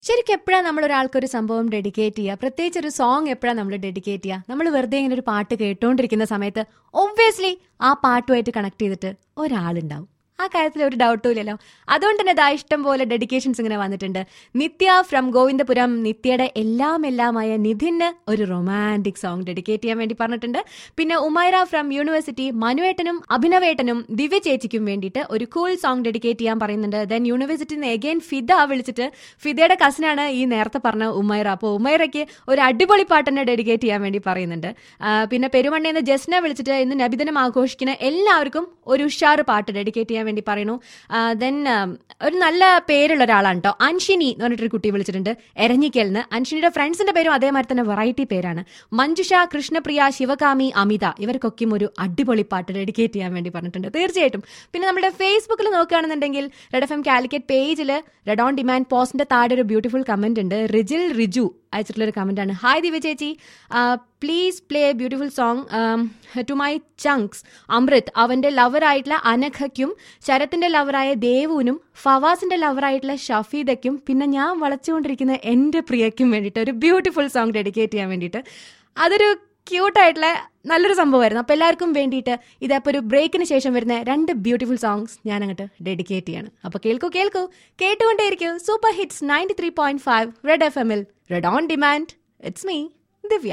ശരിക്കും എപ്പോഴാണ് നമ്മൾ ഒരാൾക്കൊരു സംഭവം ഡെഡിക്കേറ്റ് ചെയ്യുക പ്രത്യേകിച്ച് ഒരു സോങ് എപ്പോഴാണ് നമ്മൾ ഡെഡിക്കേറ്റ് ചെയ്യുക നമ്മൾ വെറുതെ ഇങ്ങനെ ഒരു പാട്ട് കേട്ടോണ്ടിരിക്കുന്ന സമയത്ത് ഒബ്വിയസ്ലി ആ പാട്ടുമായിട്ട് കണക്ട് ചെയ്തിട്ട് ഒരാളുണ്ടാവും ആ കാര്യത്തിൽ ഒരു ഡൗട്ടും ഇല്ലല്ലോ അതുകൊണ്ട് തന്നെ ഇതാ ഇഷ്ടം പോലെ ഡെഡിക്കേഷൻസ് ഇങ്ങനെ വന്നിട്ടുണ്ട് നിത്യ ഫ്രം ഗോവിന്ദപുരം നിത്യയുടെ എല്ലാം എല്ലാമായ നിധിന് ഒരു റൊമാൻറ്റിക് സോങ് ഡെഡിക്കേറ്റ് ചെയ്യാൻ വേണ്ടി പറഞ്ഞിട്ടുണ്ട് പിന്നെ ഉമൈറ ഫ്രം യൂണിവേഴ്സിറ്റി മനുവേട്ടനും അഭിനവേട്ടനും ദിവ്യ ചേച്ചിക്കും വേണ്ടിയിട്ട് ഒരു കൂൾ സോങ് ഡെഡിക്കേറ്റ് ചെയ്യാൻ പറയുന്നുണ്ട് ദെൻ യൂണിവേഴ്സിറ്റിയിൽ നിന്ന് എഗെയിൻ ഫിദ വിളിച്ചിട്ട് ഫിദയുടെ കസിനാണ് ഈ നേരത്തെ പറഞ്ഞ ഉമൈറ അപ്പോൾ ഉമൈറയ്ക്ക് ഒരു അടിപൊളി പാട്ട് തന്നെ ഡെഡിക്കേറ്റ് ചെയ്യാൻ വേണ്ടി പറയുന്നുണ്ട് ആ, പിന്നെ പെരുമണ്ണയിൽ നിന്ന് ജസ്ന വിളിച്ചിട്ട് ഇന്ന് നബിദിനം ആഘോഷിക്കുന്ന എല്ലാവർക്കും ഒരു ഉഷാറ് പാട്ട് ഡെഡിക്കേറ്റ് ചെയ്യാൻ വേണ്ടി പറയുന്നു ദെൻ ഒരു നല്ല പേരുള്ള ഒരാളാണ് കേട്ടോ അൻഷിനി എന്ന് പറഞ്ഞിട്ടൊരു കുട്ടി വിളിച്ചിട്ടുണ്ട് എരഞ്ഞിക്കലിന് അൻഷിനിയുടെ ഫ്രണ്ട്സിന്റെ പേരും അതേമാതിരി തന്നെ വെറൈറ്റി പേരാണ് മഞ്ജുഷ കൃഷ്ണപ്രിയ ശിവകാമി അമിത ഇവർക്കൊക്കെയും ഒരു അടിപൊളി പാട്ട് ഡെഡിക്കേറ്റ് ചെയ്യാൻ വേണ്ടി പറഞ്ഞിട്ടുണ്ട് തീർച്ചയായിട്ടും പിന്നെ നമ്മുടെ ഫേസ്ബുക്കിൽ നോക്കുകയാണെന്നുണ്ടെങ്കിൽ റെഡ് എഫ് എം കാലിക്കറ്റ് പേജിൽ റെഡ് ഓൺ ഡിമാൻഡ് പോസ്റ്റിന്റെ താഴെ ഒരു ബ്യൂട്ടിഫുൾ കമന്റ് ഉണ്ട് റിജിൽ റിജു അയച്ചിട്ടുള്ള ഒരു കമന്റ് ആണ് ഹായ് ദിവ്യ ചേച്ചി please play beautiful song to my chunks Amrit അവന്റെ ലവറായിട്ടുള്ള അനഘയ്ക്കും ശരത്തിന്റെ ലവറായ ദേവുവിനും ഫവാസിന്റെ ലവറായിട്ടുള്ള ഷഫീദയ്ക്കും പിന്നെ ഞാൻ വളച്ചുകൊണ്ടിരിക്കുന്ന എന്റെ പ്രിയയ്ക്കും വേണ്ടിയിട്ട് ഒരു ബ്യൂട്ടിഫുൾ സോങ് ഡെഡിക്കേറ്റ് ചെയ്യാൻ വേണ്ടിയിട്ട് അതൊരു ക്യൂട്ടായിട്ടുള്ള നല്ലൊരു സംഭവമായിരുന്നു അപ്പോൾ എല്ലാവർക്കും വേണ്ടിയിട്ട് ഇതപ്പോൾ ഒരു ബ്രേക്കിന് ശേഷം വരുന്ന രണ്ട് ബ്യൂട്ടിഫുൾ സോങ്സ് ഞാൻ അങ്ങോട്ട് ഡെഡിക്കേറ്റ് ചെയ്യാണ് അപ്പോൾ കേൾക്കൂ കേൾക്കൂ കേട്ടുകൊണ്ടേയിരിക്കൂ super hits ninety three point five Red F എമ്മിൽ Red on demand it's me Divya